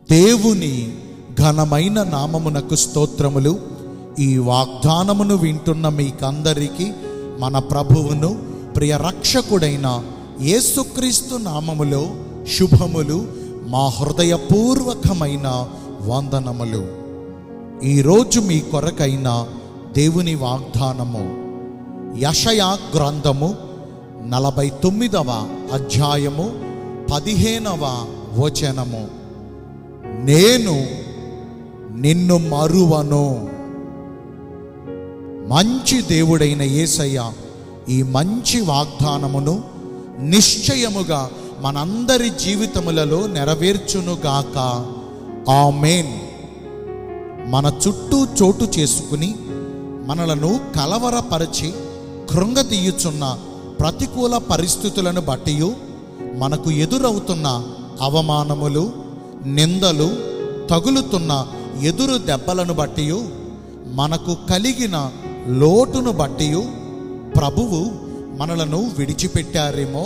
దేవుని ఘనమైన నామమునకు స్తోత్రములు ఈ వాగ్దానమును వింటున్న మీకందరికీ మన ప్రభువును ప్రియ రక్షకుడైన యేసుక్రీస్తు నామములో శుభములు మా హృదయపూర్వకమైన వందనములు ఈరోజు మీ కొరకైన దేవుని వాగ్దానము యషయా గ్రంథము నలభై తొమ్మిదవ అధ్యాయము పదిహేనవ వచనము నేను నిన్ను మరువను మంచి దేవుడైన యేసయ్య ఈ మంచి వాగ్దానమును నిశ్చయముగా మనందరి జీవితములలో నెరవేర్చునుగాక ఆమేన్ మన చుట్టూ చోటు చేసుకుని మనలను కలవరపరిచి కృంగతీయుచున్న ప్రతికూల పరిస్థితులను బట్టి మనకు ఎదురవుతున్న అవమానములు నిందలు తగులుతున్న ఎదురు దెబ్బలను బట్టి మనకు కలిగిన లోటును బట్టి ప్రభువు మనలను విడిచిపెట్టారేమో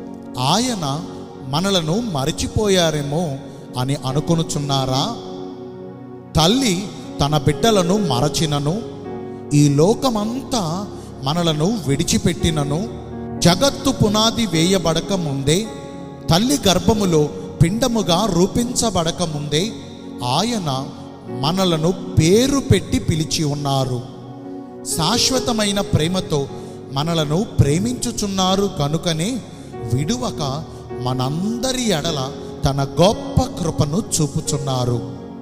ఆయన మనలను మరిచిపోయారేమో అని అనుకొనుచున్నారా తల్లి తన బిడ్డలను మరచినను ఈ లోకమంతా మనలను విడిచిపెట్టినను జగత్తు పునాది వేయబడక ముందే తల్లి గర్భములో పిండముగా రూపించబడక ముందే ఆయన మనలను పేరు పెట్టి పిలిచి ఉన్నారు శాశ్వతమైన ప్రేమతో మనలను ప్రేమించుచున్నారు కనుకనే విడువక మనందరి ఎడల తన గొప్ప కృపను చూపుచున్నారు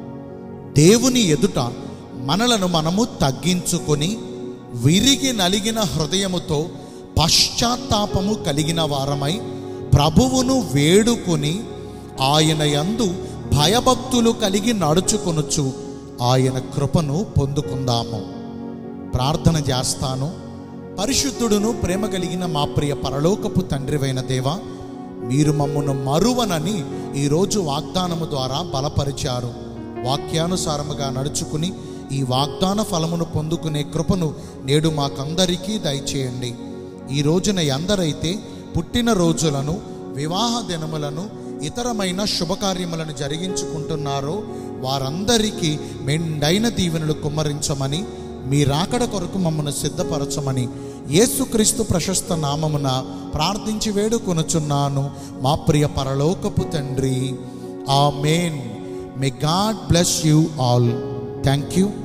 దేవుని ఎదుట మనలను మనము తగ్గించుకొని విరిగి నలిగిన హృదయముతో పశ్చాత్తాపము కలిగిన వారమై ప్రభువును వేడుకొని ఆయన యందు భయభక్తులు కలిగి నడుచుకొనుచు ఆయన కృపను పొందుకుందాము ప్రార్థన చేస్తాను పరిశుద్ధుడును ప్రేమ కలిగిన మా ప్రియ పరలోకపు తండ్రివైన దేవా మీరు మమ్మను మరువనని ఈరోజు వాగ్దానము ద్వారా బలపరిచారు వాక్యానుసారముగా నడుచుకుని ఈ వాగ్దాన ఫలమును పొందుకునే కృపను నేడు మాకందరికీ దయచేయండి ఈ రోజున ఎందరైతే పుట్టిన రోజులను వివాహ దినములను ఇతరమైన శుభకార్యములను జరిగించుకుంటున్నారో వారందరికీ మెండైన దీవెనలు కుమ్మరించమని మీ రాకడ కొరకు మమ్మల్ని సిద్ధపరచమని యేసుక్రీస్తు ప్రశస్త నామమున ప్రార్థించి వేడుకొనుచున్నాను మా ప్రియ పరలోకపు తండ్రి ఆ మేన్ may God bless you all thank you